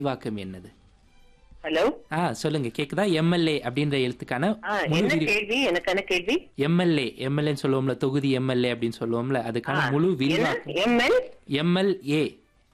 விரிவாக்கம் என்னது ஹலோ ஆ சொல்லுங்க கேக்குதா எம்எல்ஏ அப்படின்ற எழுத்துக்கான ஆ முழு என்ன விரி கேள்வி எனக்கான கேள்வி எம்எல்ஏ எம்எல்ஏன்னு சொல்லுவோம்ல தொகுதி எம்எல்ஏ அப்படின்னு சொல்லுவோம்ல அதுக்கான முழு விரிவாக்கம் எம்எல் எம்எல்ஏ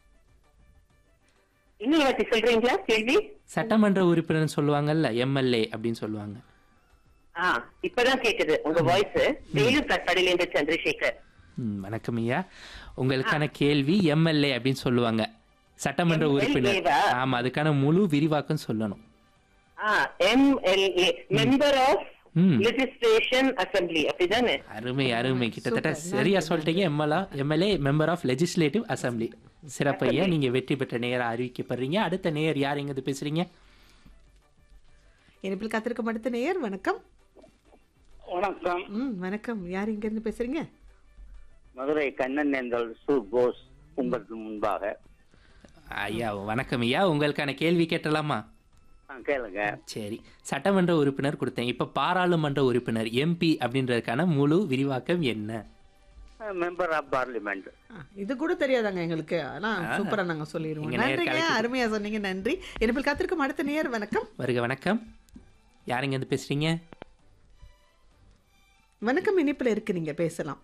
இன்னொரு வாட்டி சொல்றீங்களா கேள்வி சட்டமன்ற உறுப்பினர் சொல்லுவாங்கல்ல எம்எல்ஏ அப்படின்னு சொல்லுவாங்க ஆ இப்பதான் கேக்குது உங்க வாய்ஸ் வேலூர் கட்பாடியில இருந்து சந்திரசேகர் ம், வணக்கம் ஐயா உங்களுக்கான கேள்வி எம்எல்ஏ அப்படின்னு சொல்லுவாங்க சட்டமன்ற MLA உறுப்பினர் வா? ஆமா அதுக்கான முழு விரிவாக்கம் சொல்லணும் ஆ எம்எல்ஏ மெம்பர் ஆஃப் ம். லெஜிஸ்லேஷன் அசம்பிளி அப்படிதானே அருமை அருமை கிட்டத்தட்ட சரியா சொல்லிட்டீங்க MLA MLA member of legislative assembly சிறப்பையா நீங்க வெற்றி பெற்ற நேரம் அறிவிக்கப்படுறீங்க அடுத்த நேயர் யார் எங்க பேசுறீங்க இனிப்பில் காத்திருக்கும் அடுத்த நேயர் வணக்கம் வணக்கம் ம் வணக்கம் யார் இங்கேருந்து பேசுறீங்க மதுரை கண்ணன் எந்தல் சு போஸ் உங்களுக்கு முன்பாக ஐயா வணக்கம் ஐயா உங்களுக்கான கேள்வி கேட்டலாமா ஆ, கேளுங்க சரி சட்டமன்ற உறுப்பினர் கொடுத்தேன் இப்ப பாராளுமன்ற உறுப்பினர் எம்பி அப்படின்றதுக்கான முழு விரிவாக்கம் என்ன மெம்பர் ஆஃப் பார்லிமெண்ட் ஆ, இது கூட தெரியாதாங்க எங்களுக்கு ஆனால் சூப்பரா நாங்க சொல்லிடுவோம் நீங்க நேர் நன்றிங்க கலக்கி- அருமையா சொன்னீங்க நன்றி இனிப்பில் காத்திருக்கும் அடுத்த நேயர் வணக்கம் வருக வணக்கம் யாருங்க இருந்து பேசுறீங்க வணக்கம் இனிப்பில் இருக்கிறீங்க பேசலாம்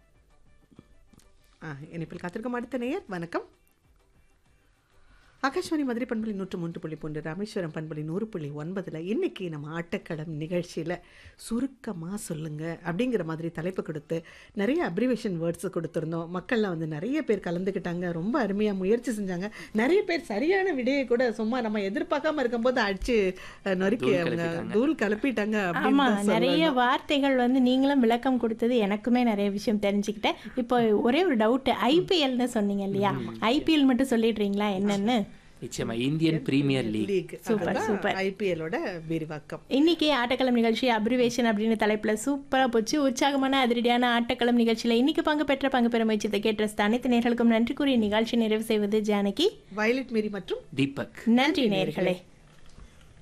ஆ இனிப்பில் காத்திருக்கும் அடுத்த நேயர் வணக்கம் ஆகாஷ்வாணி மதுரை பண்பலி நூற்று மூன்று புள்ளி பூண்டு ராமேஸ்வரம் பண்பலி நூறு புள்ளி ஒன்பதில் இன்னைக்கு நம்ம ஆட்டக்களம் நிகழ்ச்சியில் சுருக்கமாக சொல்லுங்க அப்படிங்கிற மாதிரி தலைப்பு கொடுத்து நிறைய அப்ரிவேஷன் வேர்ட்ஸ் கொடுத்துருந்தோம் மக்கள்லாம் வந்து நிறைய பேர் கலந்துக்கிட்டாங்க ரொம்ப அருமையாக முயற்சி செஞ்சாங்க நிறைய பேர் சரியான விடையை கூட சும்மா நம்ம எதிர்பார்க்காம இருக்கும்போது அடிச்சு அஹ், நொறுக்கி தூள் அவங்க கிளப்பிட்டாங்க. தூள் கிளப்பிட்டாங்க அப்படின்னு ஆமா தான் நிறைய சொல்லணும். வார்த்தைகள் வந்து நீங்களும் விளக்கம் கொடுத்தது எனக்குமே நிறைய விஷயம் தெரிஞ்சுக்கிட்டேன் இப்போ ஒரே ஒரு டவுட் ஐபிஎல்னு சொன்னீங்க இல்லையா ஐபிஎல் மட்டும் சொல்லிடுறீங்களா என்னன்னு நிச்சயமா Indian premier league league super, super. ஐபிஎலோட விரிவாக்கம் இன்னைக்கு ஆட்டக்களம் நிகழ்ச்சி அப்ரிவேஷன் அப்படின்னு தலைப்புல சூப்பரா போச்சு உற்சாகமான அதிரடியான ஆட்டக்களம் நிகழ்ச்சியில இன்னைக்கு பங்கு பெற்ற பங்கு பெற முயற்சித்தை கேட்ட அனைத்து நேர்களுக்கும் நன்றி கூறி நிகழ்ச்சி நிறைவு செய்வது ஜானகி வயலட் மேரி மற்றும் தீபக் நன்றி நேர்களே